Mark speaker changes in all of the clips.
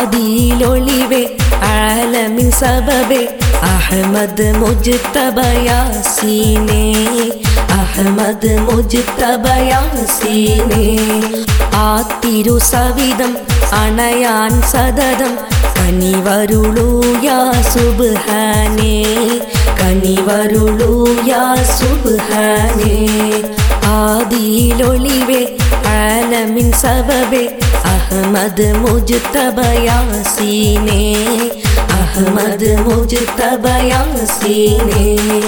Speaker 1: ആദിയിലൊളിവേ ആലമിൻ സബബേ അഹമ്മദ് മുജ്തബയാസീനേ അഹമ്മദ് മുജ്തബയാസീനേ ആ തിരുസവിധം അണയാൻ സതതം കനിവരുളൂ യാ സുബ്ഹാനേ കനിവരുളൂ യാ സുബ്ഹാനേ ആദിയിലൊളിവേ ആലമിൻ സബബേ അഹമ്മദ് മുജ്തബയാസീനേ അഹമ്മദ് മുജ്തബയാസീനേ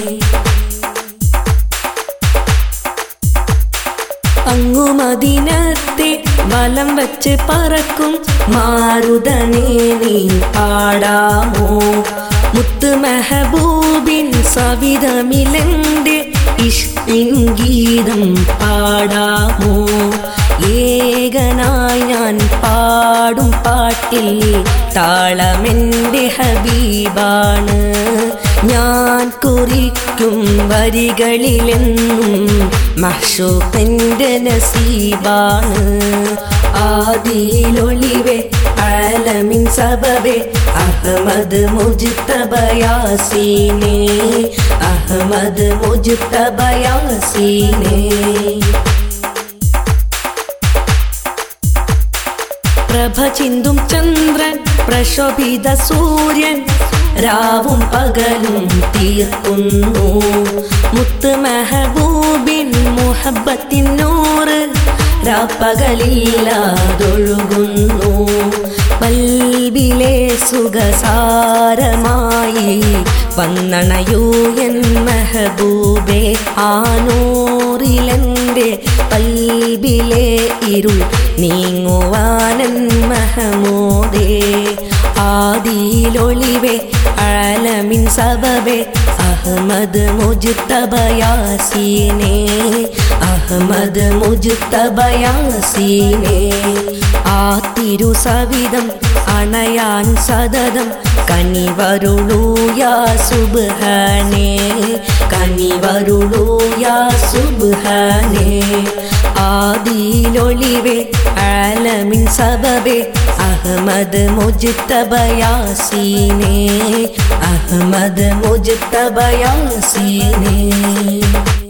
Speaker 1: അങ്ങു മദിനത്തെ വലം വച്ച് പറക്കും മാരുതനെ നീ പാടാമോ മുത്ത് മെഹബൂബിൻ സവിധമിലെന്റെ ഇഷ്ടിൻ ഗീതം പാടാമോ ഏകനായി ഞാൻ പാടും പാട്ടിൽ താളമെൻ്റെ ഹബീബാണ് ഞാൻ കുറിക്കും വരികളിലെന്നും മഹ്ഷൂഖിൻ്റെ നസീബാണ് ആദിയിലൊളിവേ ആലമിൻ സബബേ അഹമ്മദ് മുജ്തബയാസീനേ അഹമ്മദ് മുജ്തബയാസീനേ പ്രഭ ചിന്തും ചന്ദ്രൻ പ്രശോഭിത സൂര്യൻ രാവും പകലും തീർക്കുന്നു മുത്ത് മെഹബൂബിൻ മുഹബത്തിൻ നൂറ് രാപ്പകലില്ലാതൊഴുകുന്നു പൽബിലെ സുഖസാരമായി വന്നണയൂ എൻ മെഹബൂബേ ആനൂറിലെൻ്റെ പൽബിലെ ഇരുൾ നീങ്ങുവാനൻ മഹമൂദേ ആദിയിലൊളിവേ ആലമിൻ സബബേ അഹമ്മദ് മുജ്തബയാസീനേ അഹമ്മദ് മുജ്തബയാസീനേ ആ തിരുസവിധം അണയാൻ സതതം കനിവരുളൂ യാ സുബ്ഹാനേ കനിവരുളൂ യാ സുബ്ഹാനേ ആദിയിലൊളിവേ ആലമിൻ സബബേ അഹമ്മദ് മുജ്തബയാസീനേ അഹമ്മദ് മുജ്തബയാസീനേ